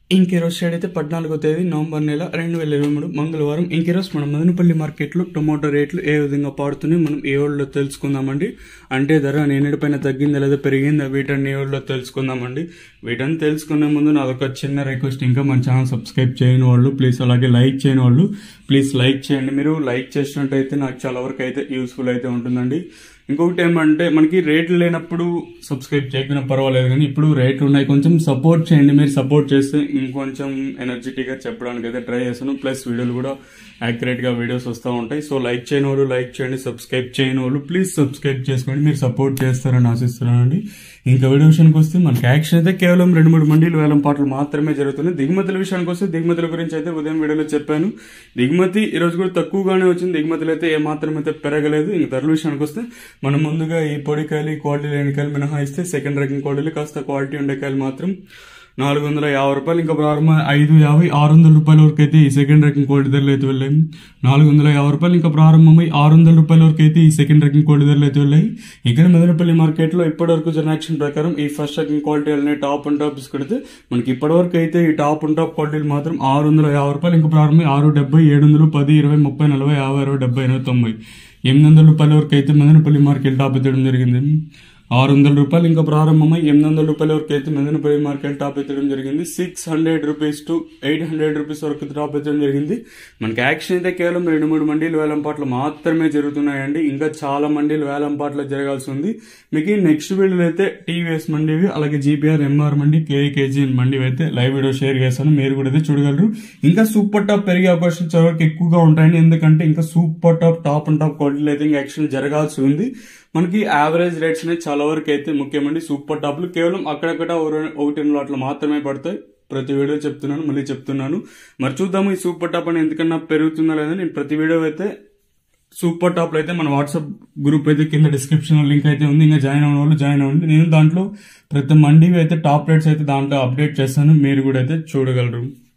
ఇంకెరోజు shade అయితే పద్నాలుగో తేదీ నవంబర్ నెల రెండు వేల ఇరవై మూడు మంగళవారం ఇంకెరోజు మన మదనపల్లి మార్కెట్లో టొమాటో రేట్లు ఏ విధంగా పాడుతున్నాయి మనం ఏ ఊళ్ళో తెలుసుకుందామండి అంటే ధర నేనేటిపైన తగ్గిందా లేదా పెరిగిందా వీటన్ని ఏ ఊళ్ళో తెలుసుకుందామండి వీటన్ని తెలుసుకునే ముందు నాదొక చిన్న రిక్వెస్ట్ ఇంకా మన ఛానల్ సబ్స్క్రైబ్ చేయని వాళ్ళు ప్లీజ్ అలాగే లైక్ చేయని వాళ్ళు ప్లీజ్ లైక్ చేయండి మీరు లైక్ చేసినట్టయితే నాకు చాలా వరకు అయితే యూస్ఫుల్ అయితే ఉంటుందండి ఇంకొకటి ఏమంటే మనకి రేట్లు లేనప్పుడు సబ్స్క్రైబ్ చేయకపోయినా పర్వాలేదు కానీ ఇప్పుడు రేట్లు ఉన్నాయి కొంచెం సపోర్ట్ చేయండి మీరు సపోర్ట్ చేస్తే ఇంకొంచెం ఎనర్జెటిక్గా చెప్పడానికి అయితే ట్రై చేస్తాను ప్లస్ వీడియోలు కూడా యాక్యురేట్గా వీడియోస్ వస్తూ ఉంటాయి సో లైక్ చేయని వాళ్ళు లైక్ చేయండి సబ్స్క్రైబ్ చేయని వాళ్ళు ప్లీజ్ సబ్స్క్రైబ్ చేసుకోండి మీరు సపోర్ట్ చేస్తారని ఆశిస్తున్నానండి ఇంకా వీడియో విషయానికి వస్తే మనకి యాక్షన్ అయితే కేవలం రెండు మూడు మండీలు వేలం పాటలు మాత్రమే జరుగుతుంది దిగుమతుల విషయానికి వస్తే దిగుమతుల గురించి అయితే ఉదయం వీడియోలో చెప్పాను దిగుమతి ఈ రోజు కూడా తక్కువగానే వచ్చింది దిగుమతులు అయితే ఏ మాత్రం అయితే పెరగలేదు ఇంకా ధరల విషయానికి వస్తే మనం ముందుగా ఈ పొడికాయలు ఈ క్వాలిటీ లేని కాయలు మినహాయిస్తే సెకండ్ రకం క్వాలిటీలు కాస్త క్వాలిటీ ఉండే కాయలు మాత్రం నాలుగు వందల యాభై రూపాయలు ఇంకా ప్రారంభం ఐదు యాభై ఆరు వందల రూపాయల వరకు అయితే ఈ సెకండ్ రకం కోడి ధరలు అయితే వెళ్ళాయి నాలుగు వందల యాభై రూపాయలు ఇంకా ప్రారంభమై ఆరు వందల రూపాయల వరకు అయితే ఈ సెకండ్ రకం కోడి ధరలు అయితే వెళ్ళాయి ఇక్కడ మెదనపల్లి మార్కెట్లో ఇప్పటి వరకు జనాక్షన్ ప్రకారం ఈ ఫస్ట్ రకం క్వాలిటీ వెళ్ళిన టాప్ అండ్ టాప్ తీసుకెడితే మనకి ఇప్పటి వరకు అయితే ఈ టాప్ అండ్ టాప్ క్వాలిటీలు మాత్రం ఆరు వందల యాభై రూపాయలు ఇంకా ప్రారంభమై ఆరు డెబ్బై ఏడు వందలు పది ఇరవై ముప్పై నలభై యాభై అరవై డెబ్బై ఎనభై తొంభై ఎనిమిది వందల రూపాయల వరకు అయితే మెదనపల్లి మార్కెట్ టాప్ ఎత్తడం జరిగింది ఆరు వందల రూపాయలు ఇంకా ప్రారంభమై ఎనిమిది వందల రూపాయల వరకు అయితే మెదనపల్లి మార్కెట్ టాప్ ఎత్తడం జరిగింది six hundred rupees to eight hundred rupees వరకు టాప్ ఎత్తడం జరిగింది మనకి యాక్షన్ అయితే కేవలం రెండు మూడు మండీలు వేలం పాటలు మాత్రమే జరుగుతున్నాయండి ఇంకా చాలా మండీలు వేలం పాటలు జరగాల్సి ఉంది మీకు నెక్స్ట్ వీడియోలో అయితే టీవీఎస్ మండివి అలాగే జీపీఆర్ ఎంఆర్ మండి కేకేజీ మండివి అయితే లైవ్ వీడియో షేర్ చేస్తాను మీరు కూడా అయితే చూడగలరు ఇంకా సూపర్ టాప్ పెరిగే అవకాశాలు చాలా వరకు ఎక్కువగా ఉంటాయండి ఎందుకంటే ఇంకా super top top and top క్వాలిటీలో అయితే ఇంకా యాక్షన్ జరగాల్సి ఉంది మనకి యావరేజ్ రేట్స్ అనేది చాలా వరకు అయితే ముఖ్యమండి సూపర్ టాప్లు కేవలం అక్కడక్కడ ఒకటి రెండు లాట్లు మాత్రమే పడతాయి ప్రతి వీడియో చెప్తున్నాను మళ్ళీ చెప్తున్నాను మరి చూద్దాము ఈ సూపర్ టాప్ అని ఎందుకన్నా పెరుగుతుందా లేదా నేను ప్రతి వీడియో అయితే సూపర్ టాప్ అయితే మన వాట్సాప్ గ్రూప్ అయితే కింద డిస్క్రిప్షన్ లింక్ అయితే ఉంది ఇంకా జాయిన్ అవ్వడం వాళ్ళు జాయిన్ అవ్వండి నేను దాంట్లో ప్రతి మండీవి అయితే టాప్ రేట్స్ అయితే దాంట్లో అప్డేట్ చేస్తాను మీరు కూడా అయితే చూడగలరు